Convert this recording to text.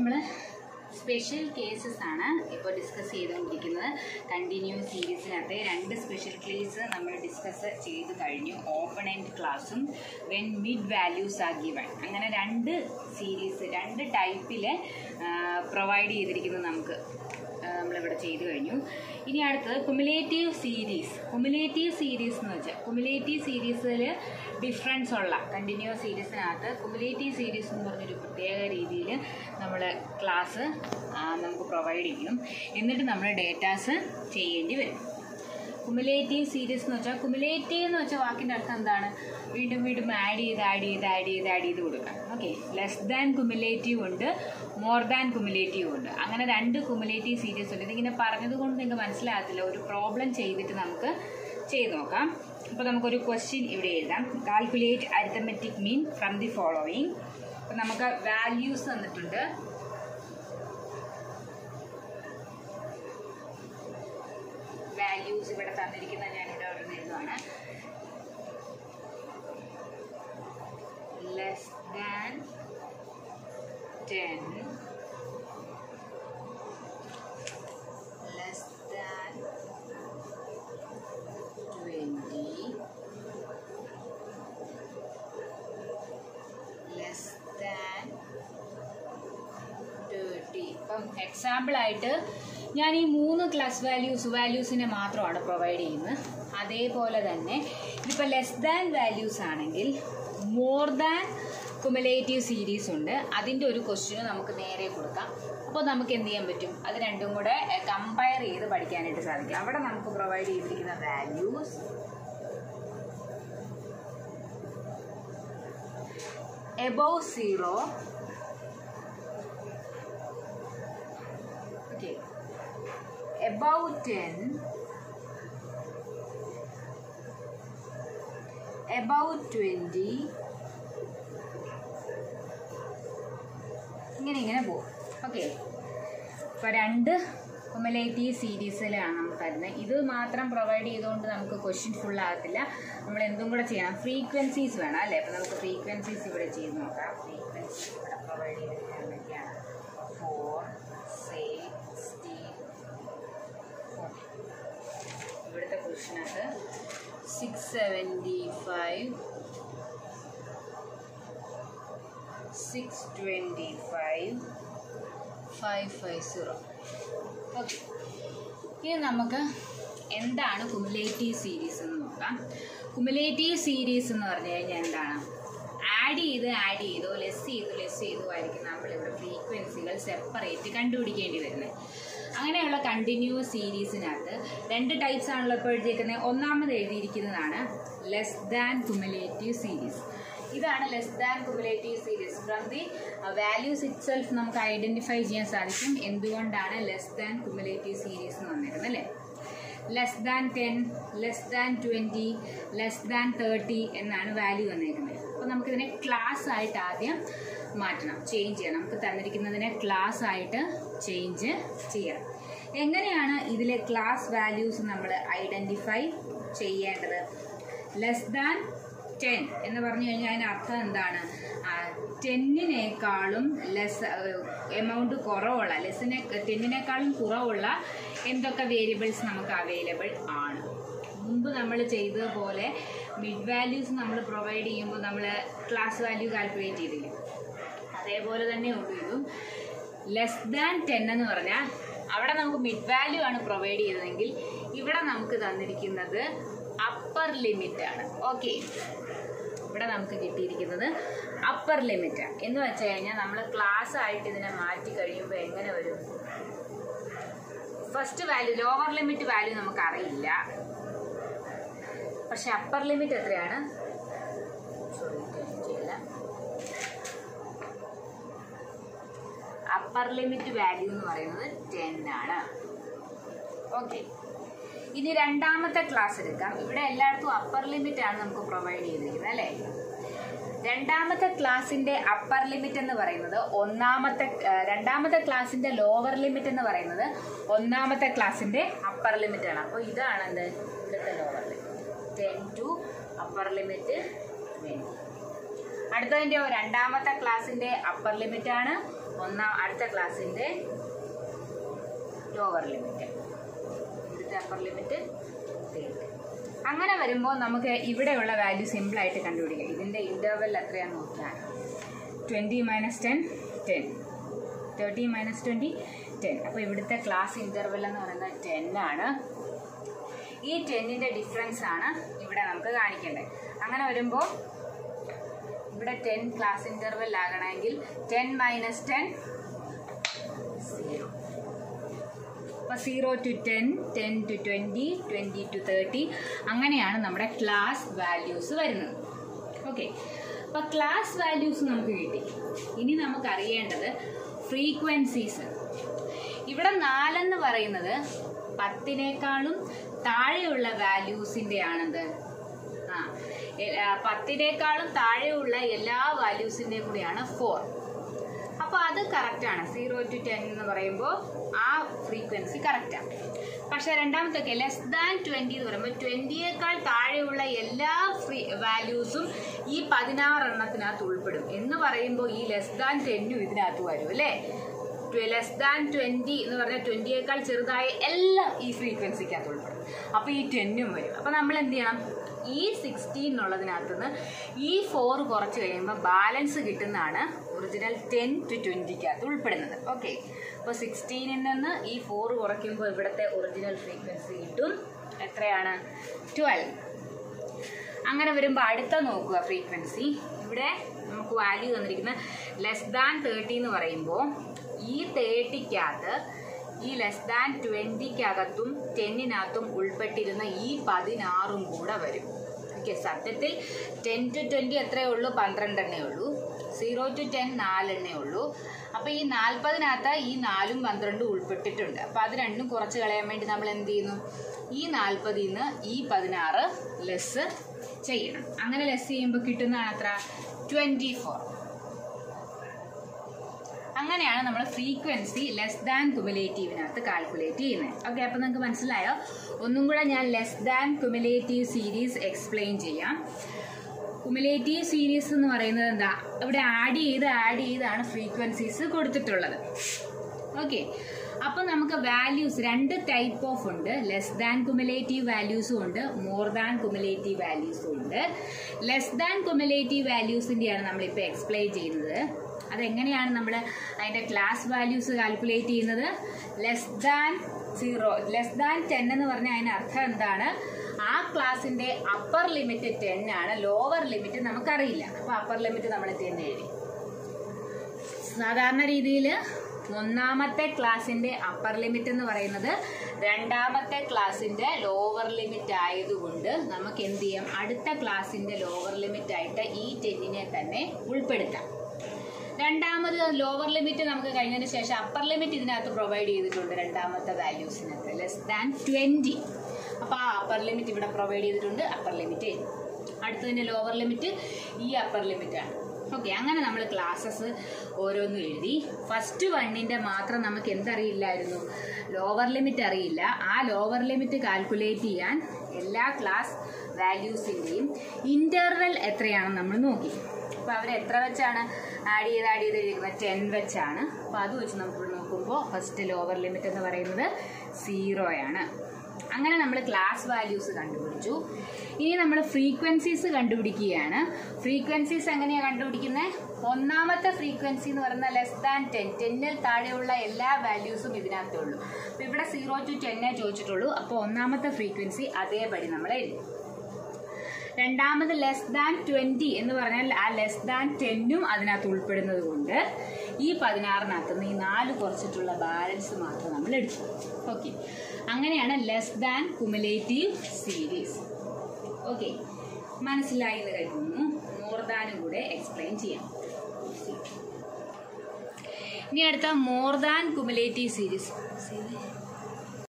നമ്മൾ special cases ആണ് ഇപ്പോൾ ഡിസ്കസ് ചെയ്തുകൊണ്ടിരിക്കുന്നത് കണ്ടിന്യൂസ് സീരീസിനകത്തെ രണ്ട് സ്പെഷ്യൽ കേസ് നമ്മൾ ഡിസ്കസ് ചെയ്ത് കഴിഞ്ഞു ഓപ്പൺ എൻഡ് ക്ലാസ്സും when mid values are given അങ്ങനെ രണ്ട് സീരീസ് രണ്ട് ടൈപ്പിൽ പ്രൊവൈഡ് ചെയ്തിരിക്കുന്നത് നമുക്ക് ആ, നമ്മളിവിടെ ചെയ്തു കഴിഞ്ഞു ഇനി അടുത്തത് കുമുലേറ്റീവ് സീരീസ് കുമുലേറ്റീവ് സീരീസ് എന്ന് വെച്ചാൽ കുമുലേറ്റീവ് സീരീസിൽ ഡിഫറൻസ് ഉള്ള കണ്ടിന്യൂസ് സീരീസിനകത്ത് കുമുലേറ്റീവ് സീരീസ് എന്ന് പറഞ്ഞൊരു പ്രത്യേക രീതിയിൽ നമ്മൾ ക്ലാസ് നമുക്ക് പ്രൊവൈഡ് ചെയ്യും എന്നിട്ട് നമ്മൾ ഡേറ്റാസ് ചെയ്യേണ്ടി വരും കുമുലേറ്റീവ് സീരീസ് എന്ന് വെച്ചാൽ കുമുലേറ്റീവ് എന്ന് വെച്ചാൽ വാക്കിൻ്റെ അർത്ഥം എന്താണ് വീണ്ടും വീണ്ടും ആഡ് ചെയ്ത് ആഡ് ചെയ്ത് ആഡ് ചെയ്ത് ആഡ് ചെയ്ത് കൊടുക്കാം ഓക്കെ ലെസ് ദാൻ കുമുലേറ്റീവ് ഉണ്ട് മോർ ദാൻ കുമുലേറ്റീവ് ഉണ്ട് അങ്ങനെ രണ്ട് കുമുലേറ്റീവ് സീരീസ് ഉണ്ട് ഇതിങ്ങനെ പറഞ്ഞത് കൊണ്ട് നിങ്ങൾക്ക് മനസ്സിലാകത്തില്ല ഒരു പ്രോബ്ലം ചെയ്തിട്ട് നമുക്ക് ചെയ്ത് നോക്കാം അപ്പോൾ നമുക്കൊരു ക്വസ്റ്റ്യൻ ഇവിടെ എഴുതാം calculate arithmetic mean from the following അപ്പോൾ നമുക്ക് വാല്യൂസ് തന്നിട്ടുണ്ട് വാല്യൂസ് ഇവിടെ തന്നിരിക്കുന്ന ഞാനിവിടെ അവിടെ എഴുതുവാണ് less than ten less than twenty less than thirty ഇപ്പം എക്സാമ്പിളായിട്ട് ഞാൻ ഈ മൂന്ന് ക്ലാസ് വാല്യൂസ് വാല്യൂസിനെ മാത്രമാണ് പ്രൊവൈഡ് ചെയ്യുന്നത് അതേപോലെ തന്നെ ഇതിപ്പോൾ ലെസ് ദാൻ വാല്യൂസ് ആണെങ്കിൽ മോർ ദാൻ കുമുലേറ്റീവ് സീരീസ് ഉണ്ട് അതിൻ്റെ ഒരു ക്വസ്റ്റ്യന് നമുക്ക് നേരെ കൊടുക്കാം അപ്പോൾ നമുക്ക് എന്ത് ചെയ്യാൻ പറ്റും അത് രണ്ടും കൂടെ കമ്പയർ ചെയ്ത് പഠിക്കാനായിട്ട് സാധിക്കും അവിടെ നമുക്ക് പ്രൊവൈഡ് ചെയ്തിരിക്കുന്ന values above zero okay above 10 above 20 ഇങ്ങനെ ഇങ്ങനെ പോകും ഓക്കെ ഇപ്പോൾ രണ്ട് കുമലേറ്റീവ് സീരീസിലാണ് നമുക്ക് തരുന്നത് ഇത് മാത്രം പ്രൊവൈഡ് ചെയ്തുകൊണ്ട് നമുക്ക് ക്വസ്റ്റ്യൻ ഫുൾ ആകത്തില്ല നമ്മൾ എന്തും കൂടെ ചെയ്യണം ഫ്രീക്വൻസീസ് വേണം അല്ലേ അപ്പോൾ നമുക്ക് ഫ്രീക്വൻസീസ് ഇവിടെ ചെയ്ത് നോക്കാം ഫ്രീക്വൻസി ഇവിടെ പ്രൊവൈഡ് ചെയ്തിരിക്കുന്നത് എന്തൊക്കെയാണ് ഫോർ സിക്സ്റ്റീൻ ഇവിടുത്തെ ക്വസ്റ്റിനകത്ത് six seventy five six twenty five five five zero okay ഇനി നമുക്ക് എന്താണ് കുമുലേറ്റീവ് സീരീസ് എന്ന് നോക്കാം കുമുലേറ്റീവ് സീരീസ് എന്ന് പറഞ്ഞു കഴിഞ്ഞാൽ എന്താണ് ആഡ് ചെയ്ത് ആഡ് ചെയ്തോ ലെസ് ചെയ്തു ലെസ് ചെയ്തോ ആയിരിക്കും നമ്മളിവിടെ ഫ്രീക്വൻസികൾ സെപ്പറേറ്റ് കണ്ടുപിടിക്കേണ്ടി വരുന്നത് അങ്ങനെയുള്ള കണ്ടിന്യൂസ് സീരീസിനകത്ത് രണ്ട് ടൈപ്സ് ആണല്ലോ ഇപ്പോൾ എഴുതിയിരിക്കുന്നത് ഒന്നാമത് എഴുതിയിരിക്കുന്നതാണ് ലെസ് ദാൻ കുമുലേറ്റീവ് സീരീസ് ഇതാണ് less than cumulative series from the values itself നമുക്ക് ഐഡൻറ്റിഫൈ ചെയ്യാൻ സാധിക്കും എന്തുകൊണ്ടാണ് ലെസ് ദാൻ കുമുലേറ്റീവ് സീരീസ് എന്ന് വന്നിരുന്നത് അല്ലേ less than ten less than twenty less than thirty എന്നാണ് വാല്യൂ വന്നേക്കുന്നത് അപ്പോൾ നമുക്കിതിനെ ക്ലാസ് ആയിട്ട് ആദ്യം മാറ്റണം ചേഞ്ച് ചെയ്യണം നമുക്ക് തന്നിരിക്കുന്നതിനെ ക്ലാസ് ആയിട്ട് ചേഞ്ച് ചെയ്യണം എങ്ങനെയാണ് ഇതിലെ ക്ലാസ് വാല്യൂസ് നമ്മൾ ഐഡൻറ്റിഫൈ ചെയ്യേണ്ടത് ലെസ് ദാൻ ടെൻ എന്ന് പറഞ്ഞു കഴിഞ്ഞാൽ അതിന് അർത്ഥം എന്താണ് ടെന്നിനേക്കാളും ലെസ് എമൗണ്ട് കുറവുള്ള ലെസ്സിനെ ടെന്നിനേക്കാളും കുറവുള്ള എന്തൊക്കെ വേരിയബിൾസ് നമുക്ക് അവൈലബിൾ ആണ് മുമ്പ് നമ്മൾ ചെയ്തതുപോലെ മിഡ് വാല്യൂസ് നമ്മൾ പ്രൊവൈഡ് ചെയ്യുമ്പോൾ നമ്മൾ ക്ലാസ് വാല്യൂ കാൽക്കുലേറ്റ് ചെയ്തില്ലേ അതേപോലെ തന്നെ ഉള്ളൂ ഇതും ലെസ് ദാൻ ടെൻ എന്ന് പറഞ്ഞാൽ അവിടെ നമുക്ക് മിഡ് വാല്യൂ ആണ് പ്രൊവൈഡ് ചെയ്തതെങ്കിൽ ഇവിടെ നമുക്ക് തന്നിരിക്കുന്നത് അപ്പർ ലിമിറ്റ് ആണ് ഓക്കെ ഇവിടെ നമുക്ക് കിട്ടിയിരിക്കുന്നത് അപ്പർ ലിമിറ്റ് എന്ന് വെച്ച് കഴിഞ്ഞാൽ നമ്മൾ ക്ലാസ് ആയിട്ട് ഇതിനെ മാറ്റി കഴിയുമ്പോൾ എങ്ങനെ വരും first value lower limit value നമുക്ക് അറിയില്ല പക്ഷെ അപ്പർ ലിമിറ്റ് എത്രയാണ് സോറി ചെയ്യില്ല അപ്പർ ലിമിറ്റ് വാല്യൂ എന്ന് പറയുന്നത് ടെൻ ആണ് ഓക്കെ ഇനി രണ്ടാമത്തെ ക്ലാസ് എടുക്കാം ഇവിടെ എല്ലായിടത്തും അപ്പർ ലിമിറ്റ് ആണ് നമുക്ക് പ്രൊവൈഡ് ചെയ്തിരിക്കുന്നത് അല്ലേ രണ്ടാമത്തെ ക്ലാസിന്റെ അപ്പർ ലിമിറ്റ് എന്ന് പറയുന്നത് ഒന്നാമത്തെ ആ, രണ്ടാമത്തെ ക്ലാസിന്റെ ലോവർ ലിമിറ്റ് എന്ന് പറയുന്നത് ഒന്നാമത്തെ ക്ലാസിന്റെ അപ്പർ ലിമിറ്റ് ആണ് അപ്പോൾ ഇതാണ് എന്ത് ഇവിടുത്തെ lower limit ten to upper limit twenty അടുത്തതിന്റെ രണ്ടാമത്തെ ക്ലാസിന്റെ അപ്പർ ലിമിറ്റ് ആണ് ഒന്നാം അടുത്ത ക്ലാസിന്റെ ലോവർ ലിമിറ്റ് ഇവിടുത്തെ അപ്പർ ലിമിറ്റ് അങ്ങനെ വരുമ്പോൾ നമുക്ക് ഇവിടെയുള്ള വാല്യൂ സിമ്പിൾ ആയിട്ട് കണ്ടുപിടിക്കാം ഇതിന്റെ ഇന്റർവെൽ എത്രയാന്ന് നോക്കിയാൽ twenty minus ten ten thirty minus twenty ten അപ്പോൾ ഇവിടുത്തെ ക്ലാസ് ഇന്റർവെൽ എന്ന് പറയുന്നത് ടെൻ ആണ് ഈ ടെന്നിൻ്റെ ഡിഫറൻസ് ആണ് ഇവിടെ നമുക്ക് കാണിക്കേണ്ടത് അങ്ങനെ വരുമ്പോൾ ഇവിടെ ടെൻ ക്ലാസ് ഇന്റർവെൽ ആകണമെങ്കിൽ ടെൻ മൈനസ് ടെൻ സീറോ അപ്പോൾ zero to ten ten to twenty twenty to thirty അങ്ങനെയാണ് നമ്മുടെ ക്ലാസ് വാല്യൂസ് വരുന്നത് ഓക്കെ അപ്പോൾ ക്ലാസ് വാല്യൂസ് നമുക്ക് കിട്ടി ഇനി നമുക്ക് അറിയേണ്ടത് ഫ്രീക്വൻസീസ് ഇവിടെ നാലെന്ന് പറയുന്നത് പത്തിനേക്കാളും താഴെയുള്ള വാല്യൂസിൻ്റെ ആണത് ആ എ- ആ, പത്തിനേക്കാളും താഴെയുള്ള എല്ലാ വാല്യൂസിൻ്റെയും കൂടിയാണ് ഫോർ അപ്പോൾ അത് കറക്റ്റാണ് സീറോ ടു ടെൻ എന്ന് പറയുമ്പോൾ ആ ഫ്രീക്വൻസി കറക്റ്റാണ് പക്ഷേ രണ്ടാമത്തെ ലെസ് ദാൻ ട്വൻറ്റി എന്ന് പറയുമ്പോൾ ട്വൻറ്റിയേക്കാൾ താഴെയുള്ള എല്ലാ ഫ്രീ വാല്യൂസും ഈ പതിനാറെണ്ണത്തിനകത്ത് ഉൾപ്പെടും എന്ന് പറയുമ്പോൾ ഈ ലെസ് ദാൻ ടെന്നും ഇതിനകത്ത് വരും അല്ലേ ലെസ് ദാൻ ട്വൻറ്റി എന്ന് പറഞ്ഞാൽ ട്വൻറ്റിയേക്കാൾ ചെറുതായ എല്ലാം ഈ ഫ്രീക്വൻസിക്കകത്ത് ഉൾപ്പെടും അപ്പോൾ ഈ ടെന്നും വരും അപ്പോൾ നമ്മൾ എന്ത് ചെയ്യണം ഈ സിക്സ്റ്റീൻ എന്നുള്ളതിനകത്ത് നിന്ന് ഈ ഫോർ കുറച്ച് കഴിയുമ്പോൾ ബാലൻസ് കിട്ടുന്നതാണ് ഒറിജിനൽ ടെൻ ടു ട്വൻറ്റിക്കകത്ത് ഉൾപ്പെടുന്നത് ഓക്കെ അപ്പോൾ സിക്സ്റ്റീനിൽ നിന്ന് ഈ ഫോർ കുറയ്ക്കുമ്പോൾ ഇവിടുത്തെ ഒറിജിനൽ ഫ്രീക്വൻസി കിട്ടും എത്രയാണ് ട്വൽവ് അങ്ങനെ വരുമ്പോൾ അടുത്ത നോക്കുക ഫ്രീക്വൻസി ഇവിടെ നമുക്ക് വാല്യൂ തന്നിരിക്കുന്ന ലെസ് ദാൻ തേർട്ടി എന്ന് പറയുമ്പോൾ ഈ തേർട്ടിക്കകത്ത് ഈ ലെസ് ദാൻ ട്വൻറ്റിക്കകത്തും ടെന്നിനകത്തും ഉൾപ്പെട്ടിരുന്ന ഈ പതിനാറും കൂടെ വരും ഓക്കെ സത്യത്തിൽ ടെൻ ടു ട്വൻറ്റി എത്രയേ ഉള്ളൂ പന്ത്രണ്ടെണ്ണേ ഉള്ളൂ സീറോ ടു ടെൻ നാലെണ്ണേ ഉള്ളൂ അപ്പോൾ ഈ നാൽപ്പതിനകത്ത് ഈ നാലും പന്ത്രണ്ടും ഉൾപ്പെട്ടിട്ടുണ്ട് അപ്പോൾ അത് രണ്ടും കുറച്ച് കളയാൻ വേണ്ടി നമ്മൾ എന്ത് ചെയ്യുന്നു ഈ നാൽപ്പതിൽ നിന്ന് ഈ പതിനാറ് ലെസ് ചെയ്യണം അങ്ങനെ ലെസ് ചെയ്യുമ്പോൾ കിട്ടുന്നതാണ് എത്ര ട്വൻറ്റി ഫോർ അങ്ങനെയാണ് നമ്മൾ ഫ്രീക്വൻസി ലെസ് ദാൻ കുമുലേറ്റീവിനകത്ത് കാൽക്കുലേറ്റ് ചെയ്യുന്നത് ഓക്കെ അപ്പോൾ നിങ്ങൾക്ക് മനസ്സിലായോ ഒന്നും കൂടെ ഞാൻ less than cumulative series explain ചെയ്യാം കുമുലേറ്റീവ് സീരീസ് എന്ന് പറയുന്നത് എന്താ ഇവിടെ ആഡ് ചെയ്ത് ആഡ് ചെയ്താണ് ഫ്രീക്വൻസീസ് കൊടുത്തിട്ടുള്ളത് ഓക്കെ അപ്പോൾ നമുക്ക് വാല്യൂസ് രണ്ട് ടൈപ്പ് ഓഫ് ഉണ്ട് ലെസ് ദാൻ കുമുലേറ്റീവ് വാല്യൂസും ഉണ്ട് മോർ ദാൻ കുമുലേറ്റീവ് വാല്യൂസും ഉണ്ട് ലെസ് ദാൻ കുമുലേറ്റീവ് വാല്യൂസിൻ്റെയാണ് നമ്മളിപ്പോൾ എക്സ്പ്ലെയിൻ ചെയ്യുന്നത് അതെങ്ങനെയാണ് നമ്മൾ അതിൻ്റെ ക്ലാസ് വാല്യൂസ് കാൽക്കുലേറ്റ് ചെയ്യുന്നത് less than zero less than ten എന്ന് പറഞ്ഞാൽ അതിന് അർത്ഥം എന്താണ് ആ ക്ലാസ്സിൻ്റെ അപ്പർ ലിമിറ്റ് ടെൻ ആണ് ലോവർ ലിമിറ്റ് നമുക്കറിയില്ല അപ്പോൾ അപ്പർ ലിമിറ്റ് നമ്മൾ ടെൻ എഴുതി സാധാരണ രീതിയിൽ ഒന്നാമത്തെ ക്ലാസ്സിന്റെ അപ്പർ ലിമിറ്റ് എന്ന് പറയുന്നത് രണ്ടാമത്തെ ക്ലാസ്സിന്റെ ലോവർ ലിമിറ്റ് ആയതുകൊണ്ട് നമുക്ക് എന്ത് ചെയ്യാം അടുത്ത ക്ലാസ്സിന്റെ ലോവർ ലിമിറ്റ് ആയിട്ട് ഈ ടെന്നിനെ തന്നെ ഉൾപ്പെടുത്താം രണ്ടാമത് ലോവർ ലിമിറ്റ് നമുക്ക് കഴിഞ്ഞതിന് ശേഷം അപ്പർ ലിമിറ്റ് ഇതിനകത്ത് പ്രൊവൈഡ് ചെയ്തിട്ടുണ്ട് രണ്ടാമത്തെ വാല്യൂസിനകത്ത് ലെസ് ദാൻ ട്വൻറ്റി അപ്പോൾ ആ അപ്പർ ലിമിറ്റ് ഇവിടെ പ്രൊവൈഡ് ചെയ്തിട്ടുണ്ട് അപ്പർ ലിമിറ്റ് അടുത്തതിൻ്റെ ലോവർ ലിമിറ്റ് ഈ അപ്പർ ലിമിറ്റാണ് ഓക്കെ അങ്ങനെ നമ്മൾ ക്ലാസ്സസ് ഓരോന്നും എഴുതി ഫസ്റ്റ് വണ്ണിൻ്റെ മാത്രം നമുക്ക് എന്തറിയില്ലായിരുന്നു ലോവർ ലിമിറ്റ് അറിയില്ല ആ ലോവർ ലിമിറ്റ് കാൽക്കുലേറ്റ് ചെയ്യാൻ എല്ലാ ക്ലാസ് വാല്യൂസിൻ്റെയും ഇൻ്റർവെൽ എത്രയാണെന്ന് നമ്മൾ നോക്കി അപ്പോൾ അവർ എത്ര വെച്ചാണ് ആഡ് ചെയ്ത് ആഡ് ചെയ്ത് എഴുതിയിരിക്കുന്നത് ടെൻ വെച്ചാണ് അപ്പോൾ അത് വെച്ച് നമുക്ക് നോക്കുമ്പോൾ ഫസ്റ്റ് ലോവർ ലിമിറ്റ് എന്ന് പറയുന്നത് സീറോയാണ് അങ്ങനെ നമ്മൾ ക്ലാസ് വാല്യൂസ് കണ്ടുപിടിച്ചു ഇനി നമ്മൾ ഫ്രീക്വൻസീസ് കണ്ടുപിടിക്കുകയാണ് ഫ്രീക്വൻസീസ് എങ്ങനെയാണ് കണ്ടുപിടിക്കുന്നത് ഒന്നാമത്തെ ഫ്രീക്വൻസി എന്ന് പറയുന്നത് ലെസ് ദാൻ ടെൻ ടെന്നിൽ താഴെയുള്ള എല്ലാ വാല്യൂസും ഇതിനകത്തേ ഉള്ളൂ അപ്പോൾ ഇവിടെ സീറോ ടു ടെന്നേ ചോദിച്ചിട്ടുള്ളൂ അപ്പോൾ ഒന്നാമത്തെ ഫ്രീക്വൻസി അതേപടി നമ്മൾ എഴുതി രണ്ടാമത് ലെസ് ദാൻ ട്വൻറ്റി എന്ന് പറഞ്ഞാൽ ആ ലെസ് ദാൻ ടെന്നും അതിനകത്ത് ഉൾപ്പെടുന്നത് കൊണ്ട് ഈ പതിനാറിനകത്ത് നിന്ന് ഈ നാല് കുറച്ചിട്ടുള്ള ബാലൻസ് മാത്രം നമ്മൾ എടുത്തു ഓക്കെ അങ്ങനെയാണ് less than cumulative series okay മനസ്സിലായി എന്ന് കരുതുന്നു മോർ ദാനും കൂടെ എക്സ്പ്ലെയിൻ ചെയ്യാം ഇനി അടുത്ത മോർ ദാൻ കുമുലേറ്റീവ് സീരീസ്